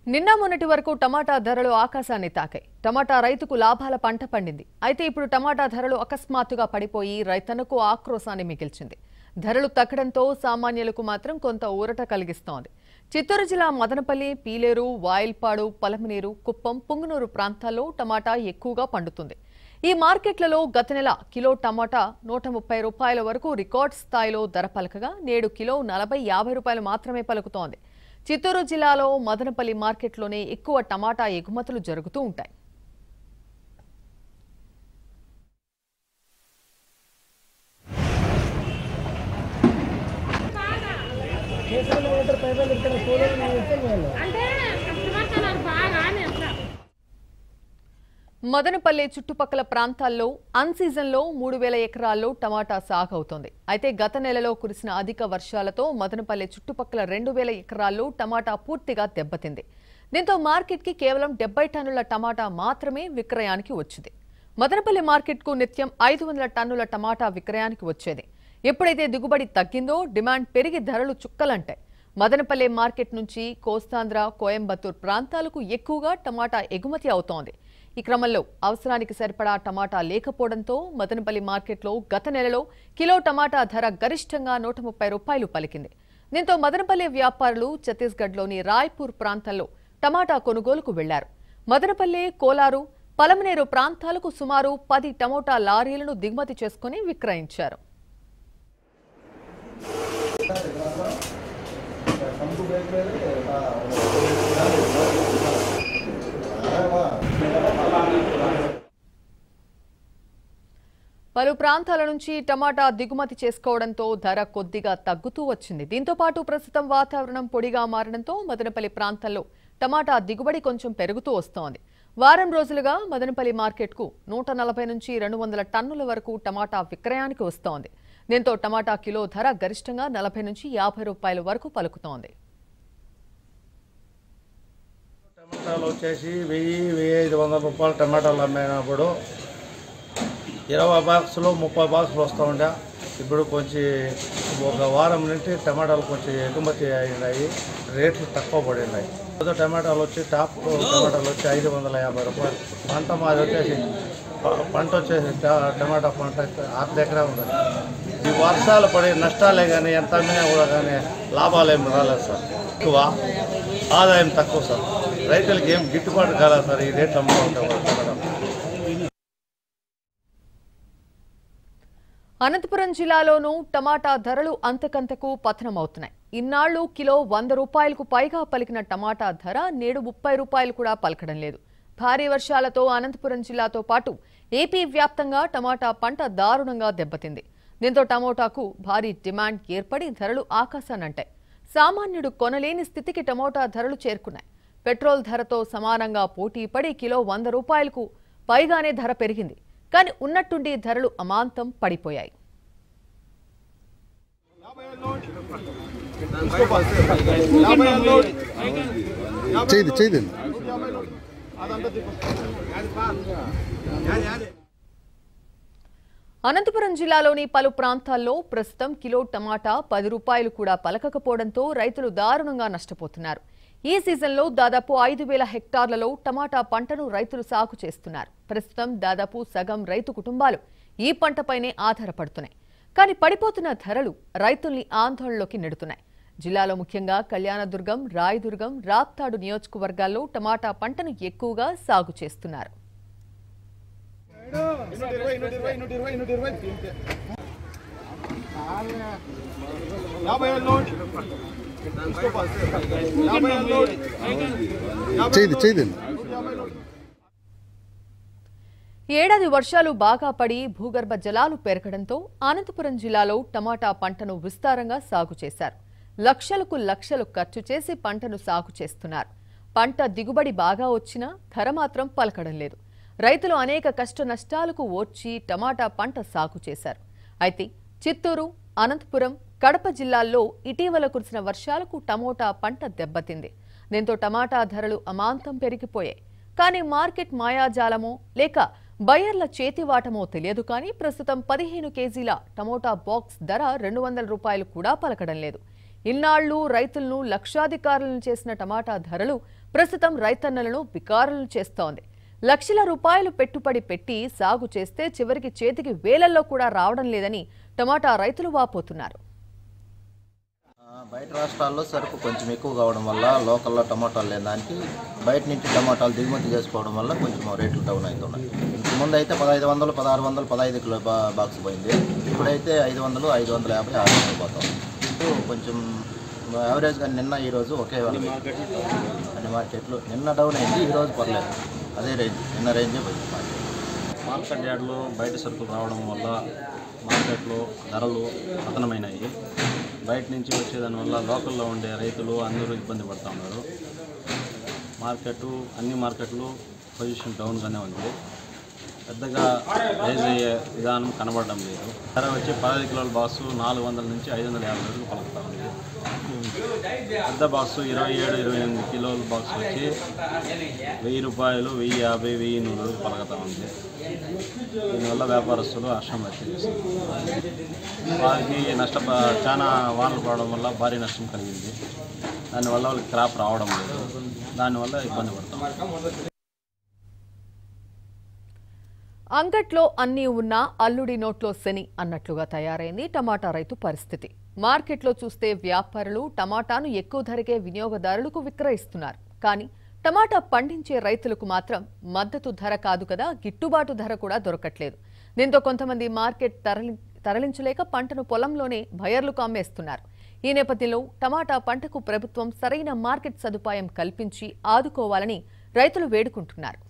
నిన్న మొన్నటి వరకు టమాటా ధరలు ఆకాశాన్ని తాకాయి టమాటా రైతుకు లాభాల పంట పండింది అయితే ఇప్పుడు టమాటా ధరలు అకస్మాత్తుగా పడిపోయి రైతన్నకు ఆక్రోశాన్ని మిగిల్చింది ధరలు తగ్గడంతో సామాన్యులకు మాత్రం కొంత ఊరట కలిగిస్తోంది చిత్తూరు జిల్లా మదనపల్లి పీలేరు వాయిల్పాడు పలమనేరు కుప్పం పుంగనూరు ప్రాంతాల్లో టమాటా ఎక్కువగా పండుతుంది ఈ మార్కెట్లలో గత నెల కిలో టమాటా నూట ముప్పై రూపాయల వరకు రికార్డ్ స్థాయిలో ధర పలకగా నేడు కిలో నలభై యాభై రూపాయలు మాత్రమే పలుకుతోంది చిత్తూరు జిల్లాలో మదనపల్లి మార్కెట్లోనే ఎక్కువ టమాటా ఎగుమతులు జరుగుతూ ఉంటాయి అంటే కస్టమర్ బాగా అని అట్లా మదనపల్లి చుట్టుపక్కల ప్రాంతాల్లో అన్ సీజన్లో మూడు వేల ఎకరాల్లో టమాటా సాగు అవుతోంది అయితే గత నెలలో కురిసిన అధిక వర్షాలతో మదనపల్లి చుట్టుపక్కల రెండు వేల ఎకరాల్లో టమాటా పూర్తిగా దెబ్బతింది దీంతో మార్కెట్కి కేవలం డెబ్బై టన్నుల టమాటా మాత్రమే విక్రయానికి వచ్చింది మదనపల్లి మార్కెట్కు నిత్యం ఐదు వందల టన్నుల టమాటా విక్రయానికి వచ్చేది ఎప్పుడైతే దిగుబడి తగ్గిందో డిమాండ్ పెరిగి ధరలు చుక్కలంటాయి మదనపల్లి మార్కెట్ నుంచి కోస్తాంధ్ర కోయంబత్తూర్ ప్రాంతాలకు ఎక్కువగా టమాటా ఎగుమతి అవుతోంది ఈ క్రమంలో అవసరానికి సరిపడా టమాటా లేకపోవడంతో మదనపల్లి మార్కెట్లో గత నెలలో కిలో టమాటా ధర గరిష్టంగా నూట ముప్పై రూపాయలు పలికింది దీంతో మదనపల్లి వ్యాపారులు ఛత్తీస్గఢ్లోని రాయ్పూర్ ప్రాంతంలో టమాటా కొనుగోలుకు వెళ్లారు మదనపల్లి కోలారు పలమనేరు ప్రాంతాలకు సుమారు పది టమోటా లారీలను దిగుమతి చేసుకుని విక్రయించారు పలు ప్రాంతాల నుంచి టమాటా దిగుమతి చేసుకోవడంతో ధర కొద్దిగా తగ్గుతూ వచ్చింది దీంతో పాటు ప్రస్తుతం వాతావరణం పొడిగా మారడంతో మదనపల్లి ప్రాంతంలో టమాటా దిగుబడి కొంచెం పెరుగుతూ వస్తోంది వారం రోజులుగా మదనపల్లి మార్కెట్కు నూట నలభై నుంచి రెండు వందల టన్నుల వరకు టమాటా విక్రయానికి వస్తోంది దీంతో టమాటా కిలో ధర గరిష్టంగా నలభై నుంచి యాభై రూపాయల వరకు పలుకుతోంది టమాటాలు వచ్చేసి వెయ్యి వెయ్యి ఐదు వందల రూపాయలు టమాటాలు అమ్మినప్పుడు ఇరవై బాక్సులు ముప్పై బాక్సులు వస్తూ ఉండే ఇప్పుడు కొంచెం ఒక వారం నుండి టమాటాలు కొంచెం ఎగుమతి అయినాయి రేట్లు తక్కువ పడినాయి కొత్త టమాటాలు వచ్చి టాప్ టమాటాలు వచ్చి ఐదు వందల యాభై రూపాయలు పంట మాది వచ్చేసి ప- పంట వచ్చేసి ట- టమాటా పంట అర్ధ ఎకరా ఉంటుంది ఈ వర్షాలు పడి నష్టాలే కానీ ఎంత అమ్మినా కూడా కానీ లాభాలు ఏమి రాలేదు సార్ ఎక్కువ ఆదాయం తక్కువ సార్ రైతులకి ఏం గిట్టుబాటు కాలేదు సార్ ఈ రేట్లు అమ్ముకుంటే వాళ్ళు టమాటాలు అనంతపురం జిల్లాలోనూ టమాటా ధరలు అంతకంతకు పతనమవుతున్నాయి ఇన్నాళ్లు కిలో వంద రూపాయలకు పైగా పలికిన టమాటా ధర నేడు ముప్పై రూపాయలు కూడా పలకడం లేదు భారీ వర్షాలతో అనంతపురం జిల్లాతో పాటు ఏపీ వ్యాప్తంగా టమాటా పంట దారుణంగా దెబ్బతింది దీంతో టమోటాకు భారీ డిమాండ్ ఏర్పడి ధరలు ఆకాశానంటాయి సామాన్యుడు కొనలేని స్థితికి టమోటా ధరలు చేరుకున్నాయి పెట్రోల్ ధరతో సమానంగా పోటీ పడి కిలో వంద రూపాయలకు పైగానే ధర పెరిగింది కానీ ఉన్నట్టుండి ధరలు అమాంతం పడిపోయాయి చేయదు చేయదు అనంతపురం జిల్లాలోని పలు ప్రాంతాల్లో ప్రస్తుతం కిలో టమాటా పది రూపాయలు కూడా పలకకపోవడంతో రైతులు దారుణంగా నష్టపోతున్నారు ఈ సీజన్లో దాదాపు ఐదు వేల హెక్టార్లలో టమాటా పంటను రైతులు సాగు చేస్తున్నారు ప్రస్తుతం దాదాపు సగం రైతు కుటుంబాలు ఈ పంటపైనే ఆధారపడుతున్నాయి కానీ పడిపోతున్న ధరలు రైతుల్ని ఆందోళనలోకి నెడుతున్నాయి జిల్లాలో ముఖ్యంగా కళ్యాణదుర్గం రాయదుర్గం రాప్తాడు నియోజకవర్గాల్లో టమాటా పంటను ఎక్కువగా సాగు చేస్తున్నారు చేయదు చేయదు ఏడాది వర్షాలు బాగా పడి భూగర్భ జలాలు పెరగడంతో అనంతపురం జిల్లాలో టమాటా పంటను విస్తారంగా సాగు చేశారు లక్షలకు లక్షలు ఖర్చు చేసి పంటను సాగు చేస్తున్నారు పంట దిగుబడి బాగా వచ్చినా ధర మాత్రం పలకడం లేదు రైతులు అనేక కష్ట నష్టాలకు ఓర్చి టమాటా పంట సాగు చేశారు అయితే చిత్తూరు అనంతపురం కడప జిల్లాల్లో ఇటీవల కురిసిన వర్షాలకు టమోటా పంట దెబ్బతింది దీంతో టమాటా ధరలు అమాంతం పెరిగిపోయాయి కానీ మార్కెట్ మాయాజాలమో లేక బయర్ల చేతివాటమో తెలియదు కానీ ప్రస్తుతం పదిహేను కేజీల టమోటా బాక్స్ ధర రెండు వందల రూపాయలు కూడా పలకడం లేదు ఇన్నాళ్లు రైతులను లక్షాధికారులను చేసిన టమాటా ధరలు ప్రస్తుతం రైతన్నలను బికారులను చేస్తోంది లక్షల రూపాయలు పెట్టుబడి పెట్టి సాగు చేస్తే చివరికి చేతికి వేలల్లో కూడా రావడం లేదని టమాటా రైతులు వాపోతున్నారు ఆ, బయట రాష్ట్రాల్లో సరుకు కొంచెం ఎక్కువ కావడం వల్ల లోకల్లో టమాటాలు లేని దానికి బయట నుంచి టమాటాలు దిగుమతి చేసుకోవడం వల్ల కొంచెం రేట్లు డౌన్ అవుతున్నాయి ఇంతకు ముందు అయితే పదహైదు వందలు పదహారు వందలు పదహైదు కిలో బా- బాక్స్ పోయింది ఇప్పుడైతే ఐదు వందలు ఐదు వందల యాభై ఆరు వందలు పోతాం కొంచెం యావరేజ్గా నిన్న ఈరోజు ఒకే వాళ్ళ అన్ని మార్కెట్లు నిన్న డౌన్ అయింది ఈరోజు పర్లేదు అదే రేంజ్ నిన్న రేంజే పోయింది మార్కెట్ మార్కెట్ యార్డ్లో బయట సరుకులు రావడం వల్ల మార్కెట్లో ధరలు పతనమైనాయి బయట నుంచి వచ్చేదానివల్ల లోకల్లో ఉండే రైతులు అందరూ ఇబ్బంది పడుతూ ఉన్నారు మార్కెట్ అన్ని మార్కెట్లు పొజిషన్ డౌన్గానే ఉంది పెద్దగా రైజ్ అయ్యే విధానం కనబడడం లేదు ధర వచ్చి పదహైదు కిలోల బాక్సు నాలుగు వందల నుంచి ఐదు వందల యాభై వరకు పలుకుతా ఉంది పెద్ద బాక్సు ఇరవై ఏడు ఇరవై ఎనిమిది కిలోల బాక్స్ వచ్చి వెయ్యి రూపాయలు వెయ్యి యాభై వెయ్యి నూరు వరకు పలుకుతా ఉంది దీనివల్ల వ్యాపారస్తులు హర్షం వ్యక్తం చేస్తున్నారు వారికి నష్ట చాలా వానలు పడడం వల్ల భారీ నష్టం కలిగింది దానివల్ల వాళ్ళకి క్రాప్ రావడం లేదు దానివల్ల ఇబ్బంది పడతాం అంగట్లో అన్నీ ఉన్నా అల్లుడి నోట్లో శని అన్నట్లుగా తయారైంది టమాటా రైతు పరిస్థితి మార్కెట్లో చూస్తే వ్యాపారులు టమాటాను ఎక్కువ ధరకే వినియోగదారులకు విక్రయిస్తున్నారు కానీ టమాటా పండించే రైతులకు మాత్రం మద్దతు ధర కాదు కదా గిట్టుబాటు ధర కూడా దొరకట్లేదు దీంతో కొంతమంది మార్కెట్ తరలి తరలించలేక పంటను పొలంలోనే బయర్లకు అమ్మేస్తున్నారు ఈ నేపథ్యంలో టమాటా పంటకు ప్రభుత్వం సరైన మార్కెట్ సదుపాయం కల్పించి ఆదుకోవాలని రైతులు వేడుకుంటున్నారు